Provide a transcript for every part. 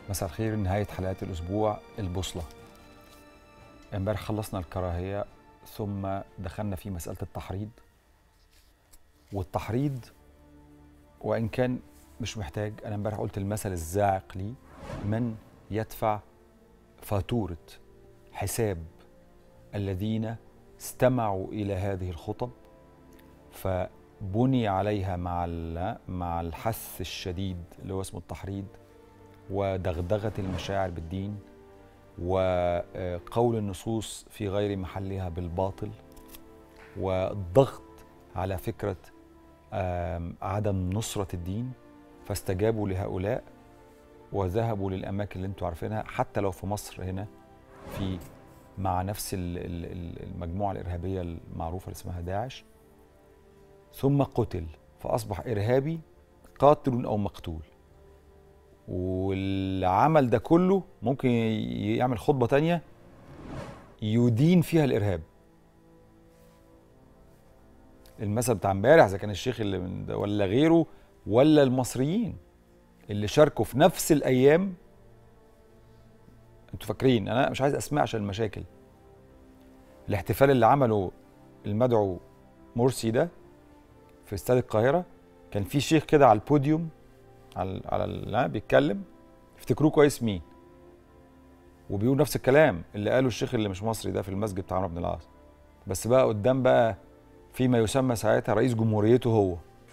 مساء الخير نهاية حلقات الأسبوع البوصلة امبارح خلصنا الكراهية ثم دخلنا في مسألة التحريض والتحريض وإن كان مش محتاج أنا امبارح قلت المثل الزاعق لي من يدفع فاتورة حساب الذين استمعوا إلى هذه الخطب فبني عليها مع مع الحث الشديد اللي هو اسمه التحريض ودغدغه المشاعر بالدين وقول النصوص في غير محلها بالباطل والضغط على فكره عدم نصره الدين فاستجابوا لهؤلاء وذهبوا للاماكن اللي انتم عارفينها حتى لو في مصر هنا في مع نفس المجموعه الارهابيه المعروفه اللي اسمها داعش ثم قتل فاصبح ارهابي قاتل او مقتول والعمل ده كله ممكن يعمل خطبه تانية يدين فيها الارهاب المثل بتاع امبارح اذا كان الشيخ اللي من ده ولا غيره ولا المصريين اللي شاركوا في نفس الايام انتوا فاكرين انا مش عايز اسماء عشان المشاكل الاحتفال اللي عمله المدعو مرسي ده في استاد القاهره كان في شيخ كده على البوديوم على على بيتكلم افتكروه كويس مين وبيقول نفس الكلام اللي قاله الشيخ اللي مش مصري ده في المسجد بتاع عمرو بن العاص بس بقى قدام بقى فيما يسمى ساعتها رئيس جمهوريته هو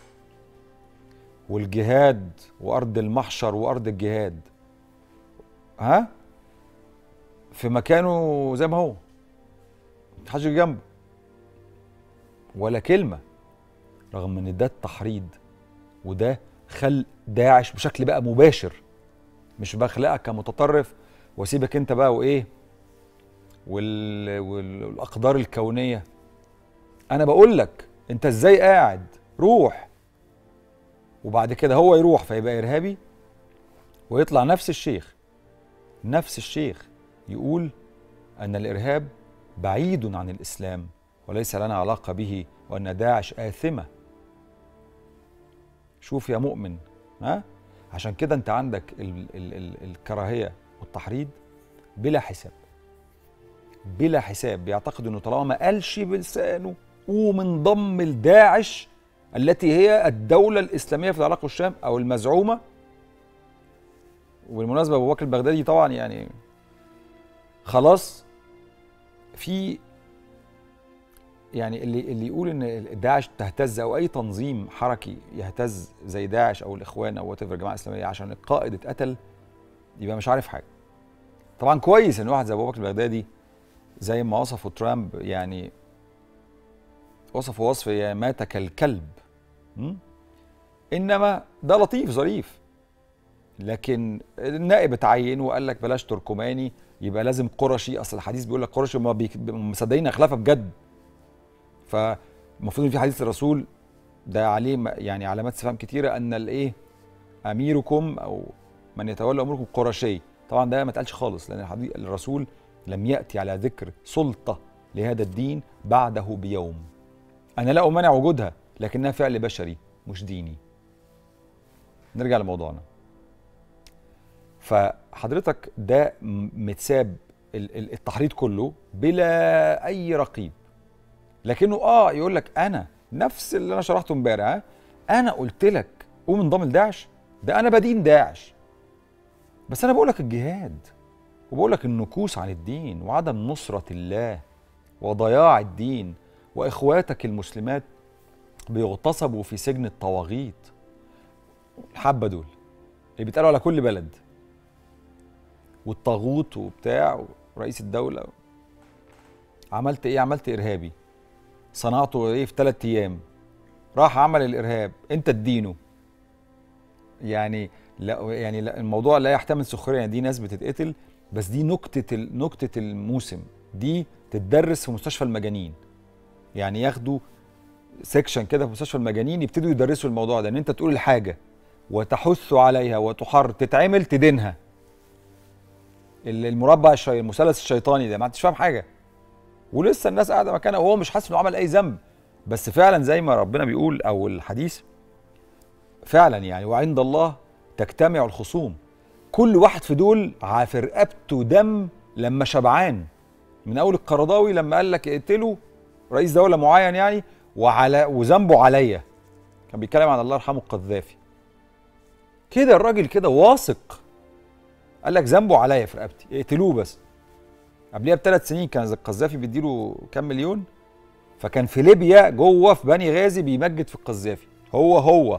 والجهاد وارض المحشر وارض الجهاد ها في مكانه زي ما هو محدش جنبه ولا كلمه رغم ان ده التحريض وده خلق داعش بشكل بقى مباشر مش بخلقك كمتطرف واسيبك انت بقى وايه وال... والاقدار الكونيه انا بقول لك انت ازاي قاعد روح وبعد كده هو يروح فيبقى ارهابي ويطلع نفس الشيخ نفس الشيخ يقول ان الارهاب بعيد عن الاسلام وليس لنا علاقه به وان داعش اثمه شوف يا مؤمن ها عشان كده انت عندك ال ال ال الكراهيه والتحريض بلا حساب بلا حساب بيعتقد انه طالما ما قالش بلسانه قوم انضم لداعش التي هي الدوله الاسلاميه في العراق والشام او المزعومه وبالمناسبه ابو بكر البغدادي طبعا يعني خلاص في يعني اللي اللي يقول ان داعش تهتز او اي تنظيم حركي يهتز زي داعش او الاخوان او وات الجماعه الاسلاميه عشان القائد اتقتل يبقى مش عارف حاجه. طبعا كويس ان واحد زي ابو بكر البغدادي زي ما وصفه ترامب يعني وصفه وصف مات كالكلب م? انما ده لطيف ظريف لكن النائب اتعين وقال لك بلاش تركماني يبقى لازم قرشي اصل الحديث بيقول لك قرشي ما مصدقين خلافه بجد فالمفروض ان في حديث الرسول ده عليه يعني علامات استفهام كتيره ان الايه اميركم او من يتولى اموركم قرشي طبعا ده ما اتقالش خالص لان الحديث الرسول لم ياتي على ذكر سلطه لهذا الدين بعده بيوم انا لا امانع وجودها لكنها فعل بشري مش ديني نرجع لموضوعنا فحضرتك ده متساب التحريض كله بلا اي رقيب لكنه اه يقول لك انا نفس اللي انا شرحته امبارح انا قلت لك قوم انضم لداعش ده انا بدين داعش بس انا بقول لك الجهاد وبقول لك النكوس عن الدين وعدم نصرة الله وضياع الدين واخواتك المسلمات بيغتصبوا في سجن الطواغيت الحبة دول اللي بيتقالوا على كل بلد والطاغوت وبتاع ورئيس الدولة عملت ايه عملت ارهابي صنعته ايه في ثلاث ايام راح عمل الارهاب انت تدينه يعني لا يعني لا الموضوع لا يحتمل سخريه يعني دي ناس بتتقتل بس دي نكته نكته الموسم دي تتدرس في مستشفى المجانين يعني ياخدوا سيكشن كده في مستشفى المجانين يبتدوا يدرسوا الموضوع ده ان انت تقول الحاجه وتحث عليها وتحر تتعمل تدينها المربع الشي... المثلث الشيطاني ده ما انتش فاهم حاجه ولسه الناس قاعده مكانها وهو مش حاسس انه عمل اي ذنب بس فعلا زي ما ربنا بيقول او الحديث فعلا يعني وعند الله تجتمع الخصوم كل واحد في دول في رقبته دم لما شبعان من اول القرضاوي لما قال لك اقتله رئيس دوله معين يعني وعلى وذنبه عليا كان بيتكلم عن الله يرحمه القذافي كده الراجل كده واثق قال لك ذنبه عليا في رقبتي اقتلوه بس قبليها بثلاث سنين كان القذافي بيديله كام مليون فكان في ليبيا جوه في بني غازي بيمجد في القذافي هو هو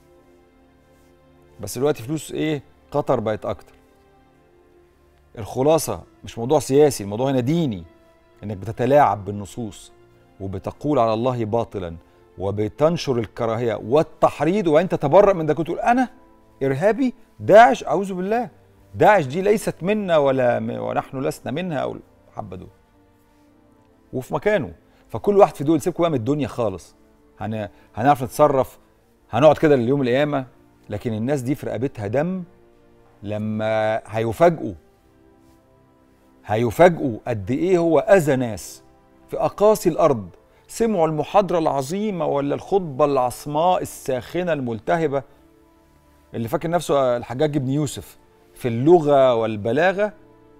بس دلوقتي فلوس ايه قطر بقت اكتر الخلاصه مش موضوع سياسي الموضوع هنا ديني انك بتتلاعب بالنصوص وبتقول على الله باطلا وبتنشر الكراهيه والتحريض وانت تتبرأ من ده كنت تقول انا ارهابي داعش اعوذ بالله داعش دي ليست منا ولا ونحن لسنا منها او الحبه دول وفي مكانه فكل واحد في دول سيبكم بقى من الدنيا خالص هن... هنعرف نتصرف هنقعد كده ليوم القيامه لكن الناس دي في رقبتها دم لما هيفاجئوا هيفاجئوا قد ايه هو اذى ناس في اقاصي الارض سمعوا المحاضره العظيمه ولا الخطبه العصماء الساخنه الملتهبه اللي فاكر نفسه الحجاج بن يوسف في اللغه والبلاغه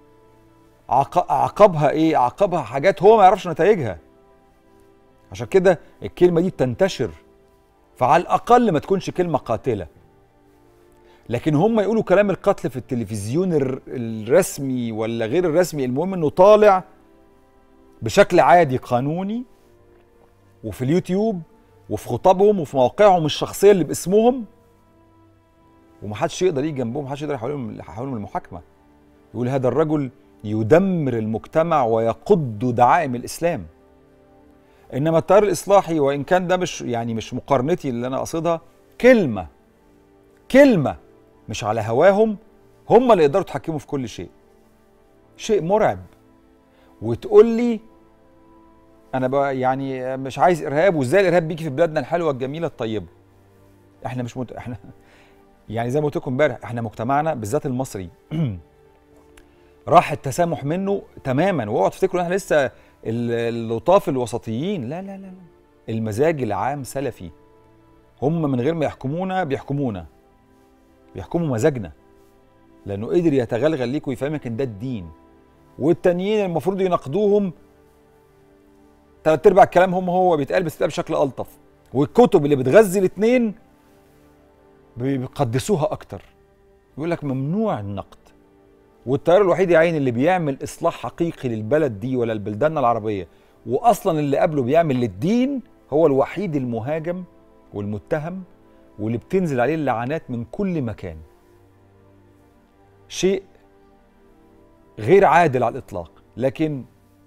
عقبها ايه عقبها حاجات هو ما يعرفش نتائجها عشان كده الكلمه دي بتنتشر فعلى الاقل ما تكونش كلمه قاتله لكن هم يقولوا كلام القتل في التلفزيون الرسمي ولا غير الرسمي المهم انه طالع بشكل عادي قانوني وفي اليوتيوب وفي خطابهم وفي مواقعهم الشخصيه اللي باسمهم ومحدش يقدر يجي جنبهم محدش يقدر يحولهم يحولهم المحاكمه يقول هذا الرجل يدمر المجتمع ويقض دعائم الاسلام انما التيار الاصلاحي وان كان ده مش يعني مش مقارنتي اللي انا قصدها كلمه كلمه مش على هواهم هم اللي يقدروا يتحكموا في كل شيء شيء مرعب وتقول لي انا بقى يعني مش عايز ارهاب وازاي الارهاب بيجي في بلادنا الحلوه الجميله الطيبه احنا مش مت... احنا يعني زي ما قلت لكم امبارح احنا مجتمعنا بالذات المصري راح التسامح منه تماما واوعوا تفتكروا احنا لسه اللطاف الوسطيين لا لا لا لا المزاج العام سلفي هم من غير ما يحكمونا بيحكمونا بيحكموا مزاجنا لانه قدر يتغلغل ليك ويفهمك ان ده الدين والتانيين المفروض يناقضوهم تلات ارباع الكلام هم هو بيتقال بس بشكل الطف والكتب اللي بتغذي الاثنين بيقدسوها اكتر يقول لك ممنوع النقد والتيار الوحيد يا عيني اللي بيعمل اصلاح حقيقي للبلد دي ولا البلدان العربيه واصلا اللي قبله بيعمل للدين هو الوحيد المهاجم والمتهم واللي بتنزل عليه اللعنات من كل مكان شيء غير عادل على الاطلاق لكن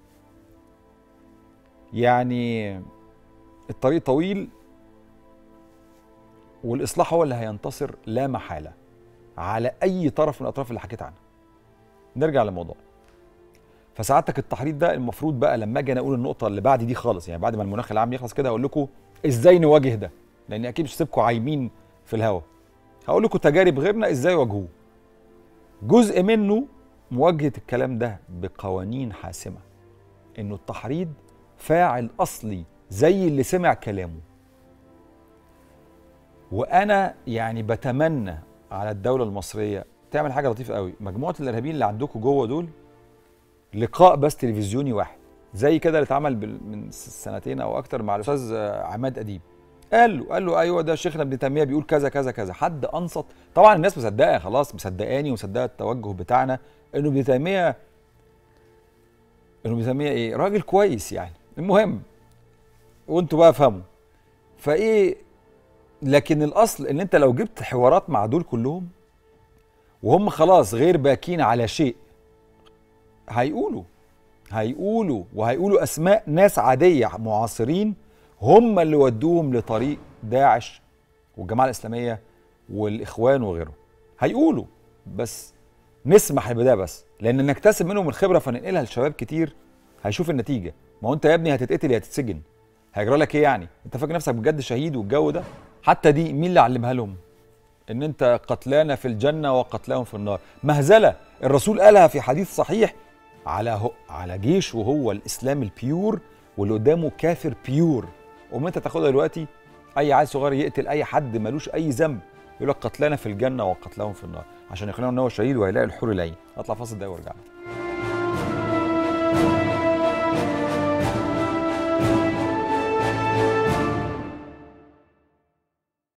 يعني الطريق طويل والاصلاح هو اللي هينتصر لا محاله على اي طرف من الاطراف اللي حكيت عنها نرجع للموضوع فسعادتك التحريض ده المفروض بقى لما اجي انا اقول النقطه اللي بعد دي خالص يعني بعد ما المناخ العام يخلص كده هقول لكم ازاي نواجه ده لان اكيد مش هسيبكم عايمين في الهوا هقول لكم تجارب غيرنا ازاي يواجهوه جزء منه مواجهه الكلام ده بقوانين حاسمه انه التحريض فاعل اصلي زي اللي سمع كلامه وانا يعني بتمنى على الدوله المصريه تعمل حاجه لطيفه قوي مجموعه الارهابيين اللي عندكم جوه دول لقاء بس تلفزيوني واحد زي كده اللي اتعمل من سنتين او اكتر مع الاستاذ عماد اديب قال له قال له ايوه ده شيخنا ابن تيميه بيقول كذا كذا كذا حد انصت طبعا الناس مصدقه خلاص مصدقاني ومصدقه التوجه بتاعنا انه ابن تيميه انه ابن تيميه ايه راجل كويس يعني المهم وانتوا بقى فهموا فايه لكن الاصل ان انت لو جبت حوارات مع دول كلهم وهم خلاص غير باكين على شيء هيقولوا هيقولوا وهيقولوا اسماء ناس عاديه معاصرين هم اللي ودوهم لطريق داعش والجماعه الاسلاميه والاخوان وغيرهم هيقولوا بس نسمح بده بس لان نكتسب منهم الخبره فننقلها لشباب كتير هيشوف النتيجه ما هو انت يا ابني هتتقتل يا هتتسجن هيجرى لك ايه يعني انت فاكر نفسك بجد شهيد والجو ده حتى دي مين اللي علمها لهم ان انت قتلانا في الجنه وقتلاهم في النار مهزله الرسول قالها في حديث صحيح على هو على جيش وهو الاسلام البيور واللي قدامه كافر بيور وما انت تاخدها دلوقتي اي عيل صغير يقتل اي حد ملوش اي ذنب يقول لك قتلنا في الجنه وقتلهم في النار عشان يقنعوا ان هو شهيد وهيلاقي الحور العين اطلع فاصل ده وارجع لك.